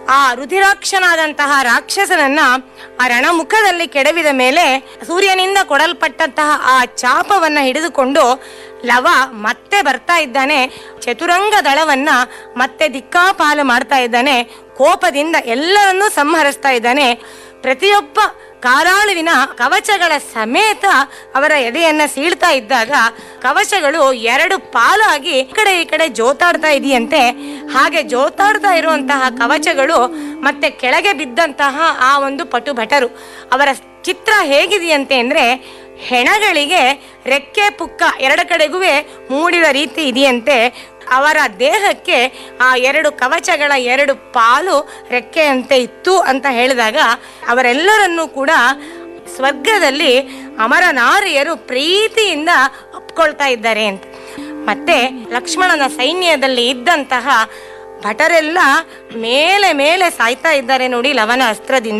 ಆ ರುಧಿರಾಕ್ಷನಾದಂತಹ ರಾಕ್ಷಸನನ್ನ ಆ ರಣಮುಖದಲ್ಲಿ ಕೆಡವಿದ ಮೇಲೆ ಸೂರ್ಯನಿಂದ ಕೊಡಲ್ಪಟ್ಟಂತಹ ಆ ಚಾಪವನ್ನ ಹಿಡಿದುಕೊಂಡು ಲವ ಮತ್ತೆ ಬರ್ತಾ ಇದ್ದಾನೆ ಚತುರಂಗ ದಳವನ್ನ ಮತ್ತೆ ದಿಕ್ಕಾಪಾಲು ಮಾಡ್ತಾ ಇದ್ದಾನೆ ಕೋಪದಿಂದ ಎಲ್ಲರನ್ನೂ ಸಂಹರಿಸ್ತಾ ಇದ್ದಾನೆ ಪ್ರತಿಯೊಬ್ಬ ಕಾರಾಳುವಿನ ಕವಚಗಳ ಸಮೇತ ಅವರ ಎದೆಯನ್ನ ಸೀಳ್ತಾ ಇದ್ದಾಗ ಕವಚಗಳು ಎರಡು ಪಾಲಾಗಿ ಈ ಕಡೆ ಈ ಕಡೆ ಜೋತಾಡ್ತಾ ಇದೆಯಂತೆ ಹಾಗೆ ಜೋತಾಡ್ತಾ ಇರುವಂತಹ ಕವಚಗಳು ಮತ್ತೆ ಕೆಳಗೆ ಬಿದ್ದಂತಹ ಆ ಒಂದು ಪಟು ಭಟರು ಅವರ ಚಿತ್ರ ಹೇಗಿದೆಯಂತೆ ಅಂದ್ರೆ ಹೆಣಗಳಿಗೆ ರೆಕ್ಕೆ ಪುಕ್ಕ ಎರಡು ಕಡೆಗೂ ಮೂಡಿದ ರೀತಿ ಇದೆಯಂತೆ ಅವರ ದೇಹಕ್ಕೆ ಆ ಎರಡು ಕವಚಗಳ ಎರಡು ಪಾಲು ರೆಕ್ಕೆಯಂತೆ ಇತ್ತು ಅಂತ ಹೇಳಿದಾಗ ಅವರೆಲ್ಲರನ್ನೂ ಕೂಡ ಸ್ವರ್ಗದಲ್ಲಿ ಅಮರನಾರಿಯರು ಪ್ರೀತಿಯಿಂದ ಒಪ್ಕೊಳ್ತಾ ಇದ್ದಾರೆ ಅಂತ ಮತ್ತೆ ಲಕ್ಷ್ಮಣನ ಸೈನ್ಯದಲ್ಲಿ ಇದ್ದಂತಹ ಭಟರೆಲ್ಲ ಮೇಲೆ ಮೇಲೆ ಸಾಯ್ತಾ ಇದ್ದಾರೆ ನೋಡಿ ಲವನ ಅಸ್ತ್ರದಿಂದ